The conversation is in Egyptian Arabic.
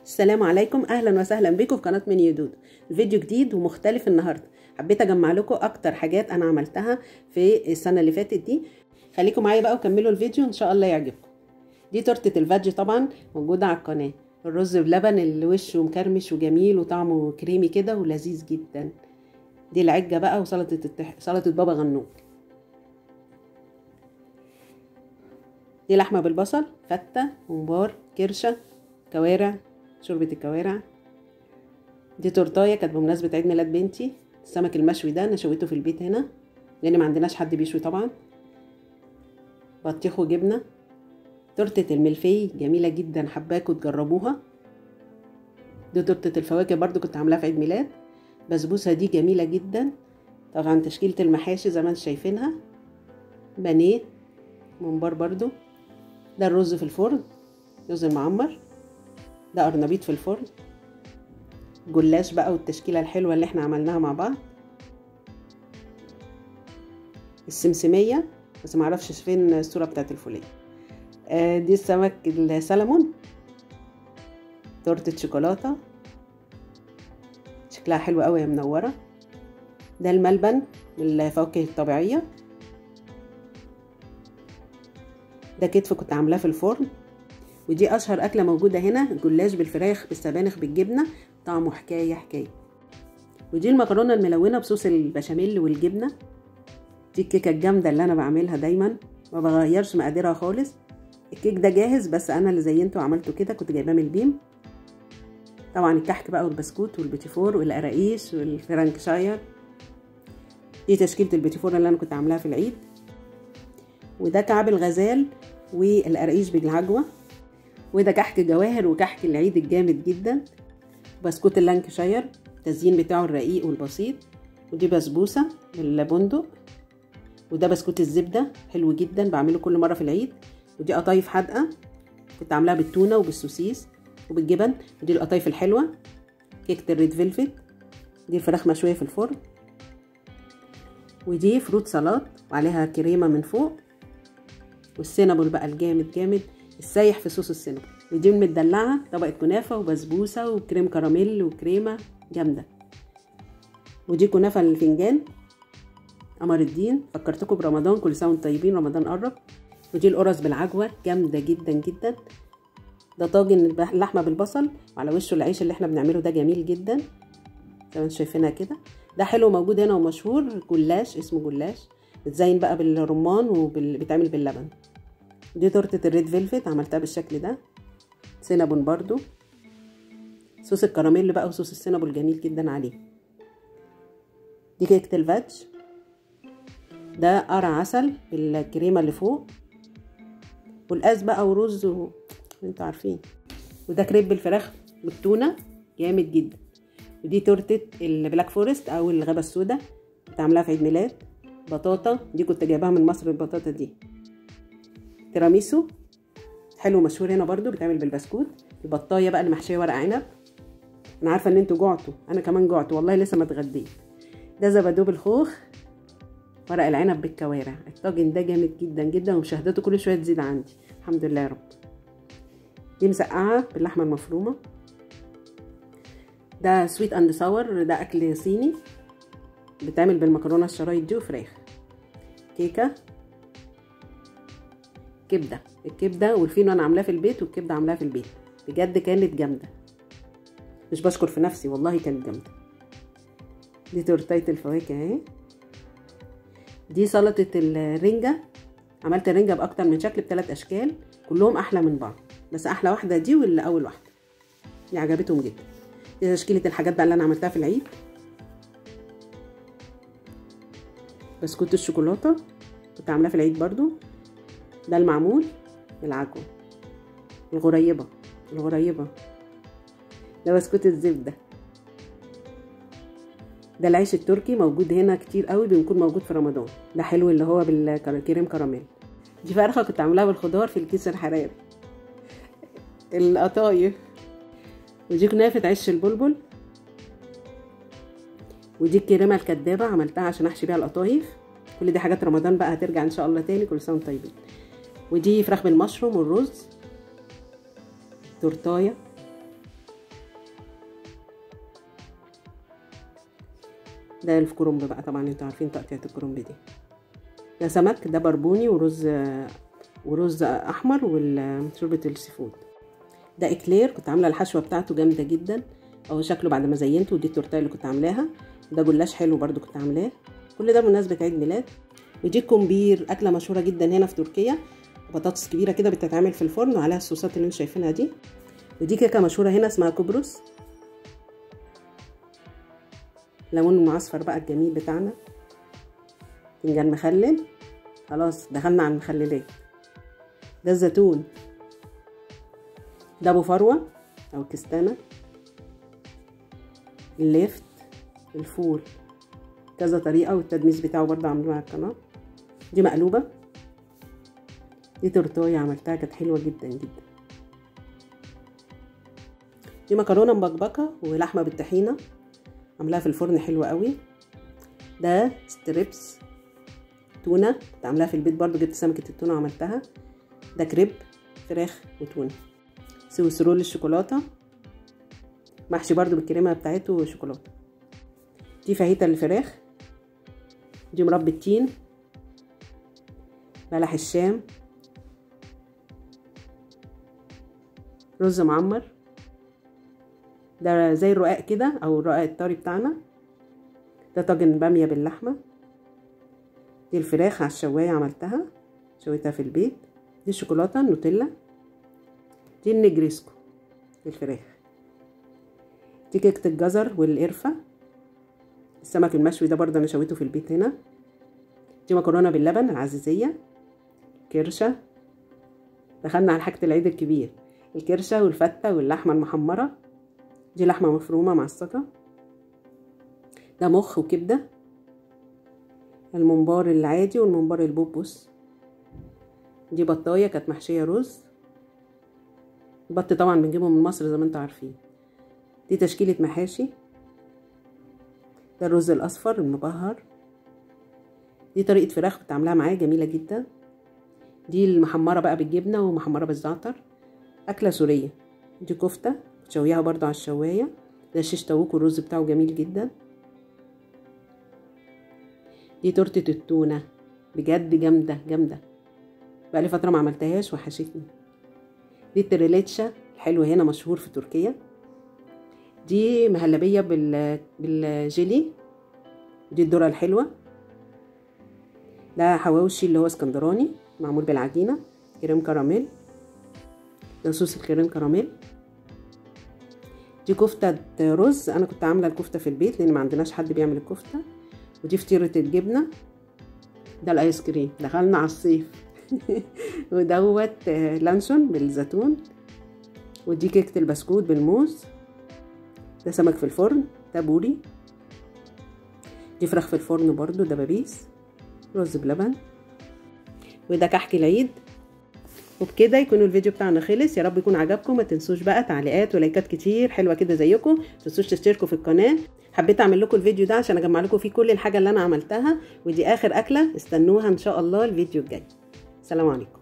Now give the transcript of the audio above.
السلام عليكم اهلا وسهلا بكم في قناه من يدود الفيديو جديد ومختلف النهارده حبيت اجمع لكم اكتر حاجات انا عملتها في السنه اللي فاتت دي خليكم معايا بقى وكملوا الفيديو ان شاء الله يعجبكم دي تورته الفاج طبعا موجوده على القناه الرز بلبن اللي وشه مكرمش وجميل وطعمه كريمي كده ولذيذ جدا دي العجه بقى وسلطه التح... سلطه بابا غنوج دي لحمه بالبصل فته ممبار كرشه كوارع شوربة الكوارع دي تورتايه كانت بمناسبة عيد ميلاد بنتي السمك المشوي ده انا شويته في البيت هنا لان ما عندناش حد بيشوي طبعا بطيخ وجبنه تورته الملفي جميله جدا حباكوا تجربوها دي تورته الفواكه برضو كنت عاملاها في عيد ميلاد بسبوسه دي جميله جدا طبعا تشكيله المحاشي زي ما انتم شايفينها بانيه ممبار برضو ده الرز في الفرن رز المعمر ده قرنبيط في الفرن جلاش بقى والتشكيلة الحلوة اللي احنا عملناها مع بعض السمسمية بس معرفش فين الصورة بتاعت الفولية آه دي السمك السلمون تورتة شوكولاتة شكلها حلو قوي منورة ده الملبن الفواكه الطبيعية ده كتف كنت عاملاه في الفرن ودي اشهر اكله موجوده هنا جلاش بالفراخ بالسبانخ بالجبنه طعمه حكايه حكايه ودي المكرونه الملونه بصوص البشاميل والجبنه دي الكيكه الجامده اللي انا بعملها دايما ما بغيرش مقاديرها خالص الكيك ده جاهز بس انا اللي زينته وعملته كده كنت جايباه من البيم طبعا الكحك بقى والبسكوت والبيتيفور والقراقيش والفرنكشاير دي تشكيله البيتيفور اللي انا كنت عاملاها في العيد وده كعب الغزال والقراقيش بالعجوه وده كحك جواهر وكحك العيد الجامد جدا بسكوت اللانكشاير التزيين بتاعه الرقيق والبسيط ودي بسبوسة بالبندق وده بسكوت الزبدة حلو جدا بعمله كل مرة في العيد ودي قطايف حادقة كنت عاملاها بالتونة وبالسوسيس وبالجبن ودي القطايف الحلوة كيكة الريد فيلفت دي الفراخ مشوية في الفرن ودي فروت سلطات وعليها كريمة من فوق والسينابول بقى الجامد جامد السايح في صوص السينما ودي المدلعة طبقة كنافة وبسبوسة وكريم كراميل وكريمة جامدة ودي كنافة الفنجان قمر الدين فكرتكم برمضان كل سنة وانتم طيبين رمضان قرب ودي القرص بالعجوة جامدة جدا جدا ده طاجن اللحمة بالبصل وعلى وشه العيش اللي احنا بنعمله ده جميل جدا زي ما انتم شايفينها كده ده حلو موجود هنا ومشهور جلاش اسمه جلاش بتزين بقى بالرمان وبيتعمل باللبن دي تورتة الريد فيلفت عملتها بالشكل ده سينابون برضو صوص الكراميل بقى وصوص السينابون جميل جدا عليه دي كيكة الفاتش ده قرع عسل بالكريمة اللي فوق والقاس بقى ورز و... انتوا عارفين وده كريب بالفراخ بالتونة جامد جدا ودي تورتة البلاك فورست او الغابة السوداء كنت عاملاها في عيد ميلاد بطاطا دي كنت جايباها من مصر البطاطا دي تيراميسو حلو مشهور هنا برضو بيتعمل بالبسكوت البطايه بقى اللي محشيه ورق عنب انا عارفه ان انتوا جعتوا انا كمان جعت والله لسه ما اتغديت ده زبادو بالخوخ ورق العنب بالكوارع الطاجن ده جامد جدا جدا ومشاهداته كل شويه تزيد عندي الحمد لله يا رب دي مسقعه باللحمه المفرومه ده سويت اند ساور ده اكل صيني بيتعمل بالمكرونه الشرايط دي وفراخ كيكه كبده الكبده والفينو انا عاملاه في البيت والكبده عاملاها في البيت بجد كانت جامده مش بشكر في نفسي والله كانت جامده دي تورتايه الفواكه اهي دي سلطه الرنجه عملت الرنجه باكتر من شكل بثلاث اشكال كلهم احلى من بعض بس احلى واحده دي واللي اول واحده دي عجبتهم جدا دي تشكيله الحاجات بقى اللي انا عملتها في العيد بسكوت الشوكولاته كنت عاملاه في العيد برضو ده المعمول بالعجوة الغريبة الغريبة ده بسكوت الزبدة ده العيش التركي موجود هنا كتير قوي بيكون موجود في رمضان ده حلو اللي هو بالكريم كراميل دي فرخة كنت عاملاها بالخضار في الكيس الحراري القطايف ودي كنافة عيش البلبل ودي الكريمة الكدابة عملتها عشان احشي بيها القطايف كل دي حاجات رمضان بقى هترجع ان شاء الله تاني كل سنة طيبين ودي فراخ بالمشروم والرز تورتايه ده الكرنب بقى طبعا انتوا عارفين تقطيعة الكرنب دي ده سمك ده بربوني ورز ورز احمر وشوربة السي فود ده اكلير كنت عامله الحشوه بتاعته جامده جدا اهو شكله بعد ما زينته ودي التورتيه اللي كنت عاملاها ده جلاش حلو برده كنت عاملاه كل ده بمناسبه عيد ميلاد ودي كومبير اكله مشهوره جدا هنا في تركيا بطاطس كبيره كده بتتعمل في الفرن وعليها الصوصات اللي انتوا شايفينها دي ودي كيكه مشهوره هنا اسمها كوبروس ليمون المعصفر بقى الجميل بتاعنا فنجان مخلل خلاص دخلنا على المخللات ده الزيتون ده ابو فروه او كستانه الليفت الفول كذا طريقه والتدميس بتاعه برضه عاملينه على القناه دي مقلوبه دي تورتايه عملتها كانت حلوه جدا جدا دي مكرونه مبكبكه ولحمه بالطحينه عاملاها في الفرن حلوه قوي ده ستريبس تونه كنت عاملاها في البيت برضو جبت سمكه التونه وعملتها ده كريب فراخ وتونه سويس رول الشوكولاته محشي برضو بالكريمه بتاعته وشوكولاته دي فاهيتا الفراخ دي مربى التين بلح الشام رز معمر ده زي الرقاق كده او الرقاق الطري بتاعنا ده طاجن باميه باللحمه دي الفراخ على الشوايه عملتها شويتها في البيت دي الشوكولاته النوتيلا دي النجريسكو الفراخ دي كيكه الجزر والقرفه السمك المشوي ده برضه انا شويته في البيت هنا دي مكرونه باللبن العزيزيه كرشه دخلنا على حاجه العيد الكبير الكرشه والفته واللحمه المحمره دي لحمه مفرومه معصجه ده مخ وكبده الممبار العادي والممبار البوبوس دي بطايه كانت محشيه رز البط طبعا بنجيبه من مصر زي ما انتوا عارفين دي تشكيله محاشي ده الرز الاصفر المبهر دي طريقه فراخ كنت عاملاها معايا جميله جدا دي المحمره بقى بالجبنه ومحمره بالزعتر اكله سوريه دي كفته بتشويها برضو على الشوايه ده شيش طاووق والرز بتاعه جميل جدا دي تورته التونه بجد جامده جامده بقى لي فتره ما عملتهاش وحشتني دي التريليتشا الحلو هنا مشهور في تركيا دي مهلبيه بال بالجيلي دي الذره الحلوه ده حواوشي اللي هو اسكندراني معمول بالعجينه كريم كراميل ده صوص الكريم كراميل دي كفتة رز انا كنت عاملة الكفتة في البيت لان ما عندناش حد بيعمل الكفتة ودي فطيرة الجبنة ده الايس كريم دخلنا على الصيف ودوت لانشون بالزيتون ودي كيكة البسكوت بالموز ده سمك في الفرن ده بوري دي فراخ في الفرن برضو دبابيس رز بلبن وده كحك العيد وبكده يكون الفيديو بتاعنا خلص يا رب يكون عجبكم ما تنسوش بقى تعليقات ولايكات كتير حلوه كده زيكم ما تنسوش تشتركوا في القناه حبيت اعمل لكم الفيديو ده عشان اجمع لكم فيه كل الحاجه اللي انا عملتها ودي اخر اكله استنوها ان شاء الله الفيديو الجاي سلام عليكم